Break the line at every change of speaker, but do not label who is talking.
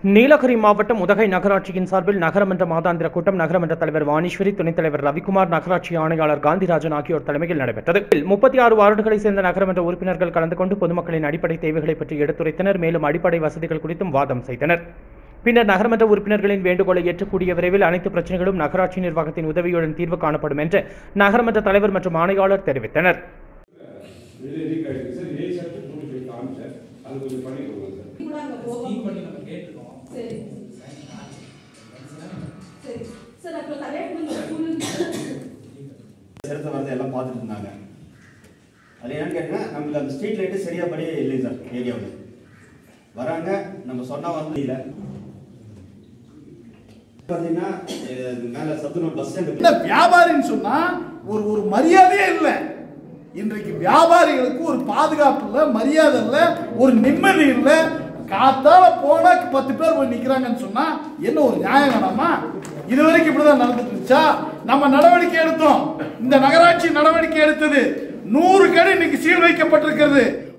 நீலகிரி மாவட்டம் உதகை நகராட்சியின் சார்பில் நகரமன்ற மாதாந்திர கூட்டம் நகரமன்ற தலைவர் வாணீஸ்வரி துணைத் தலைவர் ரவிக்குமார் நகராட்சி ஆணையாளர் காந்திராஜன் ஆகியோர் தலைமையில் நடைபெற்றது முப்பத்தி ஆறு வார்டுகளைச் சேர்ந்த நகரமன்ற உறுப்பினர்கள் கலந்து கொண்டு பொதுமக்களின் அடிப்படை தேவைகளை பற்றி எடுத்துரைத்தனர் மேலும் அடிப்படை வசதிகள் குறித்தும் வாதம் செய்தனர் பின்னர் நகரமன்ற உறுப்பினர்களின் வேண்டுகோளை ஏற்றக்கூடிய விரைவில் அனைத்து பிரச்சனைகளும் நகராட்சி நிர்வாகத்தின் உதவியுடன் தீர்வு காணப்படும் என்று நகரமன்ற தலைவர் மற்றும் ஆணையாளர் தெரிவித்தனர்
வெளியே லீக் ஆயிடுச்சு சார் ஏ ஷர்ட் போட்டு போய் காமிச்சேன் அது கொஞ்சம் பண்ணி கொடுங்க சார்
கூட அங்க போக
ஸ்கீம் பண்ணி நம்ம கேட்டிருக்கோம்
சரி சரி சார் அப்புறம் கல்யாணம் ஸ்கூலுக்கு
சிறந்த வரதை எல்லாம் பார்த்துட்டு இருந்தாங்க அது என்னன்னு கேட்டீங்கன்னா நம்மளுக்கு அந்த ஸ்ட்ரீட் லைட்டு சரியா படி இல்லை சார் ஏரியாவில் வராங்க நம்ம சொன்னா வந்து இல்லை பார்த்தீங்கன்னா இது மேலே சத்துணவு பஸ்
என்ன
ஸ்டாண்டு
வியாபாரின்னு சொன்னா ஒரு ஒரு மரியாதையே இல்லை இன்றைக்கு வியாபாரிகளுக்கு ஒரு பாதுகாப்பு இல்லை மரியாதை இல்லை ஒரு நிம்மதி இல்லை காத்தால போனா பத்து பேர் போய் நிக்கிறாங்கன்னு சொன்னா என்ன ஒரு நியாயம் வேணாமா இது வரைக்கும் இப்படிதான் நடந்துட்டு இருந்துச்சா நம்ம நடவடிக்கை எடுத்தோம் இந்த நகராட்சி நடவடிக்கை எடுத்தது நூறு கடை இன்னைக்கு சீல் வைக்கப்பட்டிருக்கிறது